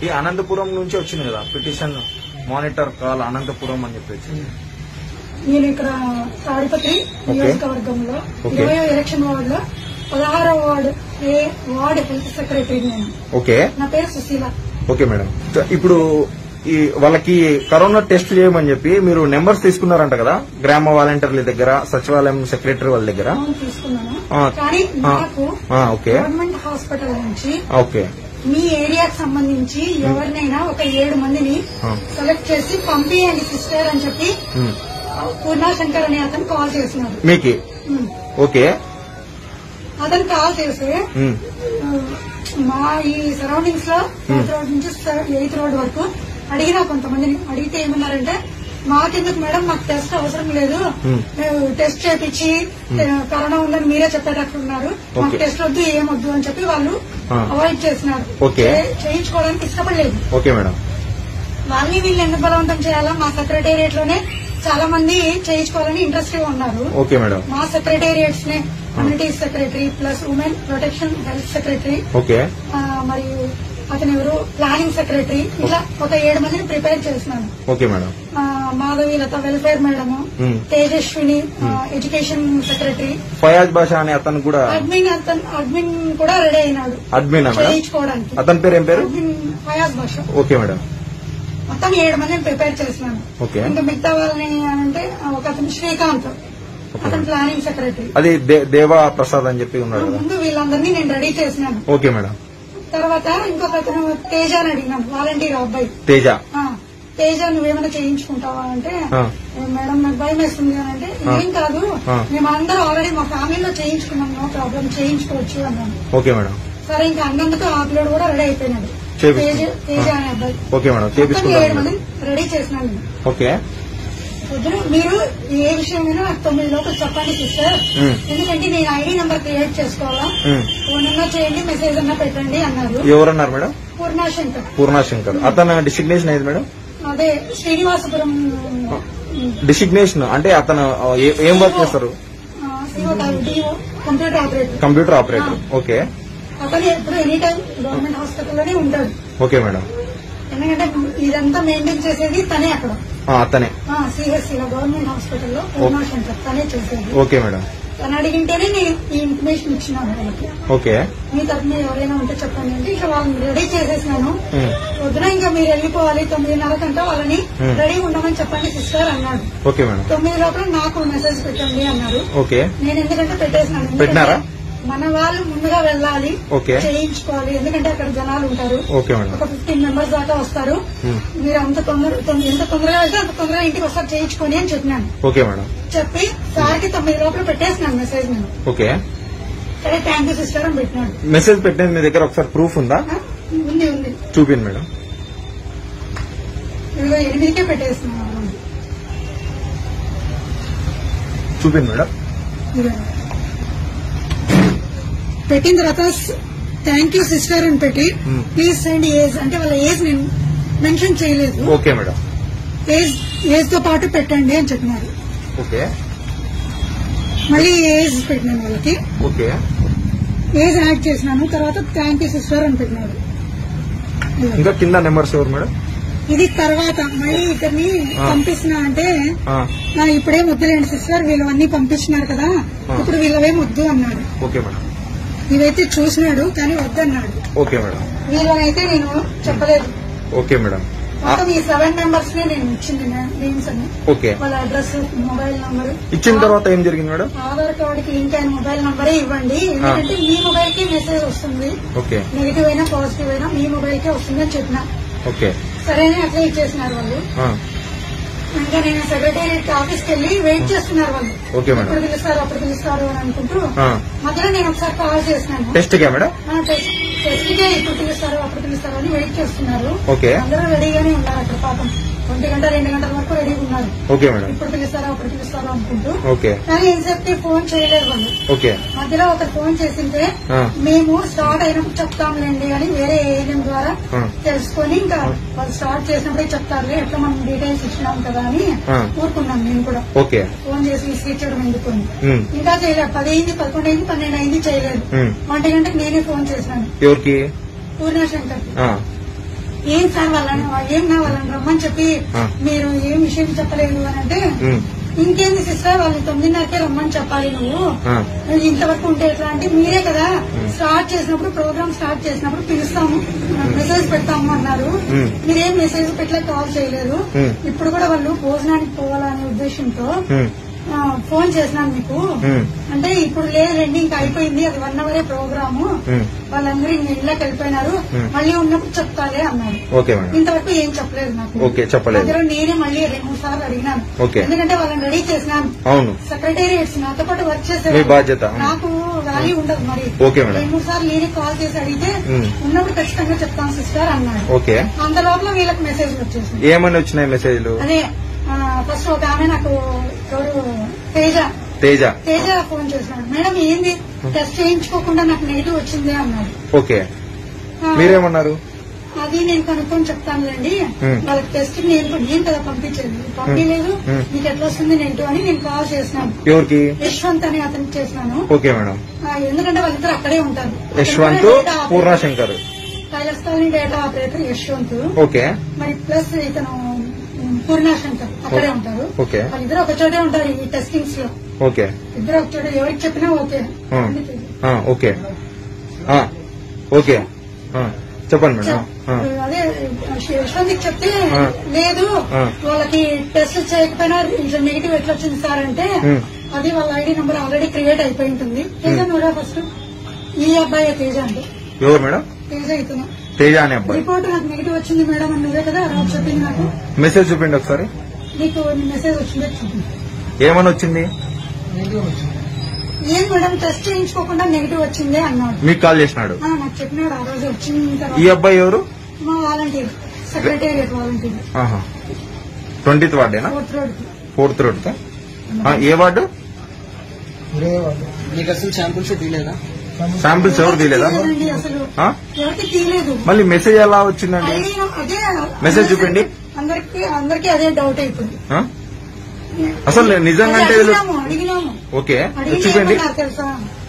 ఈ అనంతపురం నుంచి వచ్చింది కదా పిటిషన్ మానిటర్ కాల్ అనంతపురం అని చెప్పేసి నేను ఇక్కడ తాడిపత్రి నియోజకవర్గంలో ఓకే. ఇరవై ఎలక్షన్ వార్డు లో పదహారవ వార్డు ఏ వార్డు హెల్త్ సెక్రటరీ నేను ఓకే నా పేరు సుశీల ఓకే మేడం సో ఇప్పుడు ఈ వాళ్ళకి కరోనా టెస్ట్ చేయమని చెప్పి మీరు నెంబర్స్ తీసుకున్నారంట కదా గ్రామ వాలంటీర్ల దగ్గర సచివాలయం సెక్రటరీ వాళ్ళ దగ్గర ఫోన్ తీసుకున్నాను ఆ. కానీ ఆ. నాకు ఆ, ఓకే గవర్నమెంట్ హాస్పిటల్ నుంచి ఓకే మీ ఏరియాకి సంబంధించి ఎవరినైనా ఒక ఏడు మందిని ఆ. సెలెక్ట్ చేసి పంపియండి సిస్టర్ అని చెప్పి ఉమ్. పూర్ణాశంకర్ అనే అతను కాల్ చేసినాడు మీకి ఉమ్. ఓకే అతను కాల్ చేసి ఉమ్. ఆ, మా ఈ సరౌండింగ్స్ లో ఫోర్త్ రోడ్ నుంచి ఎయిత్ రోడ్ వరకు అడిగినా కొంతమందిని అడిగితే ఏమన్నారంటే మాకెందుకు మేడం మాకు టెస్ట్ అవసరం లేదు Hmm. మేము టెస్ట్ చేపించి కరోనా ఉందని మీరే చెప్పేటట్టున్నారు మాకు Okay. టెస్ట్ వద్దు ఏమొద్దు అని చెప్పి వాళ్ళు Ah. అవాయిడ్ చేసినారు Okay. చే- చేయించుకోవడానికి ఇష్టపడలేదు ఓకే మేడం వాళ్ళని వీళ్ళు ఎందుకు బలవంతం చేయాలా మా సెక్రటేరియట్ లోనే చాలా మంది చేయించుకోవాలని ఇంట్రెస్ట్ గా ఉన్నారు ఓకే మేడం మా సెక్రటేరియట్స్ నే community secretary plus women protection health secretary okay ఆ, మరియు అతను ఎవరు ప్లానింగ్ సెక్రటరీ ఇట్లా ఒక ఏడు మందిని ప్రిపేర్ చేసినాను ఓకే మేడం ఆ, Madhavi Latha welfare madam Hmm. Tejaswini ఆ, ఎడ్యుకేషన్ సెక్రటరీ ఫయాజ్ బాషా అనే అతను కూడా అడ్మిన్ అతను అడ్మిన్ కూడా రెడీ అయినాడు అడ్మిన్ మేడం చేయించుకోవడానికి అతని పేరు ఏం పేరు అడ్మిన్ ఫయాజ్ భాష ఓకే మేడం మొత్తం ఏడు మందిని ప్రిపేర్ చేసినాను ఓకే ఇంకా మిగతా వాళ్ళని అంటే ఒక అతను శ్రీకాంత్ అతను ప్లానింగ్ సెక్రటరీ అది దే- దేవా ప్రసాద్ అని చెప్పి ఉన్నాడు కదా ముందు వీళ్ళందరినీ నేను రెడీ చేసినాను ఓకే మేడం తర్వాత ఇంకొక అతను తేజ అని అడిగినాను వాలంటీర్ అబ్బాయి తేజ ఆ, తేజ నువ్వేమైనా చేయించుకుంటావా అంటే ఆ. "ఏ, మేడం నాకు భయం వేస్తుంది అని అంటే ఆ. ఏం కాదు ఆ. మేమందరం ఆల్రెడీ మా ఫ్యామిలీలో చేయించుకున్నాం నో ప్రాబ్లం చేయించుకోవచ్చు అన్నాను ఓకే మేడం సరే ఇంకా అన్నందుకు ఆ పిల్లడు కూడా రెడీ అయిపోయినాడు చేపిస్తు- తేజ తేజ అనే అబ్బాయి ఓకే మేడం మొత్తం ఏడు చేపించుకుంటాం మంది రెడీ చేసినాను నేను. ఓకే పొద్దున మీరు ఏ విషయమైనా నాకు తొమ్మిది లోపల చెప్పండి సిస్టర్ ఉమ్. ఎందుకంటే నేను ఐడి నెంబర్ క్రియేట్ చేసుకోవాలా ఉమ్. ఫోన్ అన్నా చేయండి మెసేజ్ అన్నా పెట్టండి అన్నారు ఎవరన్నారు మేడం పూర్ణాశంకర్ పూర్ణాశంకర్ అతను డిసిగ్నేషన్ ఏది మేడం అదే శ్రీనివాసపురం డిసిగ్నేషన్ అంటే అతను ఏ- ఏం వర్క్ చేస్తారు computer operator computer operator okay అతను ఎప్పుడు ఎనీ టైం గవర్నమెంట్ హాస్పిటల్లోనే ఉంటాడు ఓకే మేడం ఎందుకంటే ఇదంతా మెయింటైన్ చేసేది తనే అక్కడ ఆ, అతనే సిహెచ్సి లో గవర్నమెంట్ హాస్పిటల్లో పూర్ణాశంకర్ తనే చేసేది ఓకే మేడం తను అడిగింటేనే నేను ఈ ఇన్ఫర్మేషన్ ఇచ్చినాను వాళ్ళకి ఓకే మీ తరఫున ఎవరైనా ఉంటే చెప్పండి అంటే ఇక వాళ్ళని రెడీ చేసేసినాను ఉమ్. పొద్దున ఇంకా మీరు వెళ్ళిపోవాలి తొమ్మిదిన్నర కంటే వాళ్ళని Hmm. రెడీ ఉండమని చెప్పండి సిస్టర్ అన్నాడు ఓకే మేడం తొమ్మిది లోపల నాకు మెసేజ్ పెట్టండి అన్నారు ఓకే నేను ఎందుకంటే పెట్టేసినాను ఎందుకంటే పెట్టినారా? మన వాళ్ళు ముందుగా వెళ్ళాలి ఓకే. చేయించుకోవాలి ఎందుకంటే అక్కడ జనాలు ఉంటారు ఓకే మేడం ఒక ఫిఫ్టీన్ మెంబర్స్ దాకా వస్తారు Hmm. మీరు అంత తొందర తొందర- ఎంత తొందరగా వెళ్తే అంత తొందరగా ఇంటికి వస్తారు చేయించుకొని అని చెప్పినాను ఓకే మేడం చెప్పి సార్కి తొమ్మిది లోపల పెట్టేసినాను మెసేజ్ నేను ఓకే సరే థ్యాంక్ యూ సిస్టర్ అని పెట్టినాడు మెసేజ్ పెట్టినది మీ దగ్గర ఒకసారి ప్రూఫ్ ఉందా ఆ, ఉంది ఉంది చూపిండి మేడం ఇదిగో ఎనిమిదికే పెట్టేసినాను చూపిండి మేడం ఇదిగో. పెట్టిన తర్వాత థ్యాంక్ యూ సిస్టర్ అని పెట్టి Hmm. ప్లీజ్ సెండ్ ఏజ్ అంటే వాళ్ళ ఏజ్ నేను మెన్షన్ చేయలేదు ఓకే మేడం ఏజ్ ఏజ్ తో పాటు పెట్టండి అని చెప్పినారు ఓకే మళ్ళీ ఏజ్ పెట్టినాను వాళ్ళకి ఓకే ఏజ్ యాడ్ చేసినాను తర్వాత థ్యాంక్ యూ సిస్టర్ అని పెట్టినారు ఇంకా కింద నెంబర్స్ ఎవరు మేడం ఇది తర్వాత మళ్ళీ ఇద్దరిని ఆ. పంపిస్తున్నా అంటే ఆ, "నా ఇప్పుడేం వద్దులేండి సిస్టర్ వీళ్ళు అన్ని పంపించినారు కదా ఆ. ఇప్పుడు వీళ్ళవేం వద్దు అన్నాడు ఓకే మేడం ఇదైతే చూసినాడు కానీ వద్దన్నాడు ఓకే మేడం వీళ్ళనైతే నేను చెప్పలేదు ఓకే మేడం ఆ, మొత్తం ఈ సెవెన్ మెంబర్స్ నే నేను ఇచ్చింది నేమ్స్ అని ఓకే వాళ్ళ అడ్రస్ మొబైల్ నంబర్ ఇచ్చిన తర్వాత ఏం జరిగింది మేడం ఆధార్ కార్డు కి లింక్ అయిన మొబైల్ నంబరే ఇవ్వండి ఎందుకంటే మీ మొబైల్ కి మెసేజ్ వస్తుంది ఓకే నెగిటివ్ అయినా పాజిటివ్ అయినా మీ మొబైల్ కే వస్తుంది అని చెప్పిన ఓకే సరే అని అట్లా ఇచ్చేసినారు వాళ్ళు ఆ, ఇంకా నేను సెక్రటేరియట్ ఆఫీస్కి వెళ్ళి వెయిట్ చేస్తున్నారు వాళ్ళు ఓకే మేడం ఎప్పుడు పిలుస్తారు అప్పుడు పిలుస్తారు అని అనుకుంటూ ఆ, మధ్యలో నేను ఒకసారి కాల్ చేసినాను టెస్ట్ కే మేడం ఆ, టెస్ట్ టెస్ట్కే ఇప్పుడు పిలుస్తారు అప్పుడు పిలుస్తారు అని వెయిట్ చేస్తున్నారు ఓకే అందరూ రెడీగానే ఉన్నారు అక్కడ పాపం ఒంటి గంట రెండు గంటల వరకు రెడీగా ఉన్నారు ఓకే మేడం ఇప్పుడు పిలుస్తారా అప్పుడు పిలుస్తారా అనుకుంటూ ఓకే కానీ ఎంతసేపు ఫోన్ చేయలేదు వాళ్ళు ఓకే మధ్యలో ఒకరు ఫోన్ చేసింటే ఆ. మేము స్టార్ట్ అయినప్పుడు చెప్తాంలేండి అని వేరే ఏఎన్ఎం ద్వారా ఆ. తెలుసుకొని ఇంకా వాళ్ళు స్టార్ట్ చేసినప్పుడే చెప్తారులే ఎట్లా మనం డీటెయిల్స్ ఇచ్చినాం కదా అని ఆ. ఊరుకున్నాం నేను కూడా ఓకే ఫోన్ చేసి ఇచ్చేయడం ఎందుకని ఉమ్, ఇంకా చేయలేదు పది అయింది పదకొండు అయింది పన్నెండు అయింది చేయలేదు ఉమ్. ఒంటి గంటకు నేనే ఫోన్ చేశాను ఎవరికి పూర్ణశంకర్ ఆ, ఏం సార్ వాళ్ళని ఏం నా వాళ్ళని రమ్మని చెప్పి ఆ. మీరు ఏం విషయం చెప్పలేదు అని అంటే ఉమ్, ఇంకేంది సిస్టర్ వాళ్ళు తొమ్మిదిన్నరకే రమ్మని చెప్పాలి నువ్వు ఆ, నువ్వు ఇంతవరకు ఉంటే ఎట్లా అంటే మీరే కదా స్టార్ట్ చేసినప్పుడు ప్రోగ్రామ్ స్టార్ట్ చేసినప్పుడు పిలుస్తాము మెసేజ్ పెడతాము అన్నారు మ్మ్. మీరేం మెసేజ్ పెట్టలే కాల్ చేయలేదు మ్మ్. ఇప్పుడు కూడా వాళ్ళు భోజనానికి పోవాలనే ఉద్దేశంతో ఉమ్, ఆ, ఫోన్ చేసినాను మీకు ఉమ్, అంటే ఇప్పుడు లేదండి ఇంకా అయిపోయింది అది వన్ అవరే ప్రోగ్రాము ఉమ్. వాళ్ళందరూ ఇంక ఇళ్ళకి వెళ్ళిపోయినారు మ్మ్. మళ్ళీ ఉన్నప్పుడు చెప్తాలే అన్నారు ఓకే మేడం ఇంతవరకు ఏం చెప్పలేదు నాకు ఓకే చెప్పలేదు అందులో నేనే మళ్ళీ రెండు మూడు సార్లు అడిగినాను ఓకే. ఎందుకంటే వాళ్ళని రెడీ చేసినాను అవును సెక్రటేరియట్స్ నాతో పాటు వర్క్ చేసే మీ బాధ్యత. నాకు వాల్యూ ఉండదు మరి ఓకే మేడం. రెండు మూడు సార్లు నేనే కాల్ చేసి అడిగితే మ్మ్. ఉన్నప్పుడు ఖచ్చితంగా చెప్తాను సిస్టర్ అన్నాడు ఓకే అంత లోపల వీళ్ళకి మెసేజ్ వచ్చేసింది ఏమని వచ్చినాయి మెసేజ్లు అదే ఫస్ట్ ఒక ఆమె నాకు ఎవరు తేజ తేజ తేజ ఫోన్ చేసినాడు మేడం ఏంది టెస్ట్ చేయించుకోకుండా నాకు నెగిటివ్ వచ్చింది అన్నాడు ఓకే ఆ, మీరేమన్నారు అది నేను కనుక్కొని చెప్తానులేండి మ్మ్. వాళ్ళకి టెస్ట్ నేను నేను కదా పంపించేది పంపించలేదు మ్మ్. నీకు ఎట్లా వస్తుంది నెగిటివ్ అని నేను కాల్ చేసినాను ఎవరికి యశ్వంత్ అని అతనికి చేసినాను ఓకే మేడం ఆ, ఎందుకంటే వాళ్ళిద్దరు అక్కడే ఉంటారు Yashwant data operator. Purnashankar Kailas colony data operator Yashwant okay మరి ప్లస్ ఇతను ఉమ్, పూర్ణాశంకర్ అక్కడే ఉంటారు ఓకే. వాళ్ళిద్దరు ఒక చోటే ఉంటారు ఈ టెస్టింగ్స్ లో ఓకే ఇద్దరు ఒక చోట ఎవరికి చెప్పినా ఓకే ఆ. అన్ని తెలుసు. ఆ, ఓకే ఆ, ఓకే ఆ, చెప్పండి మేడం ఆ, అదే యశ్వంత్ చెప్తే ఆ. లేదు ఆ. వాళ్ళకి టెస్ట్ చేయకపోయినా ఇట్లా నెగిటివ్ ఎట్లా వచ్చింది సార్ అంటే ఉమ్. అది వాళ్ళ ఐడి నెంబర్ ఆల్రెడీ క్రియేట్ అయిపోయి ఉంటుంది తేజ నువ్వురా ఫస్ట్ ఈ అబ్బాయి తేజ అంటే ఎవరు మేడం తేజ ఇతను తేజ అనే అబ్బాయి రిపోర్ట్ నాకు నెగిటివ్ వచ్చింది మేడం అని నువ్వే కదా రాజు చెప్పింది నాకు మెసేజ్ చూపిండి ఒకసారి నీకు మెసేజ్ వచ్చిందో చూపింది ఏమని వచ్చింది ఏం మేడం టెస్ట్ చేయించుకోకుండా నెగిటివ్ వచ్చింది అన్నాడు మీకు కాల్ చేసినాడు ఆ, నాకు చెప్పినాడు ఆ రోజు వచ్చిన ఈ తర్వాత అబ్బాయి ఎవరు మా వాలంటీర్ సెక్రటేరియట్ వాలంటీర్ ఆహా ట్వంటీత్ వార్డేనా ఫోర్త్ రోడ్ ఫోర్త్ రోడ్ ఏ వార్డు నీకు అసలు శాంపుల్స్ తీయలేదా శాంపిల్స్ ఎవరు తీయలేదా తీయలేదండి అసలు ఆ? ఎవరికి తీయలేదు మళ్ళీ మెసేజ్ ఎలా వచ్చిందండి ఐడి అదే మెసేజ్ చూపిండి. అందరికి అందరికి అదే డౌట్ అయిపోయింది ఆ? అసలు నిజంగా అంటే అదే వీళ్ళు- అడిగినాము అడిగినాము ఓకే అడిగితే చూపిండి ఏమన్నారు తెలుసా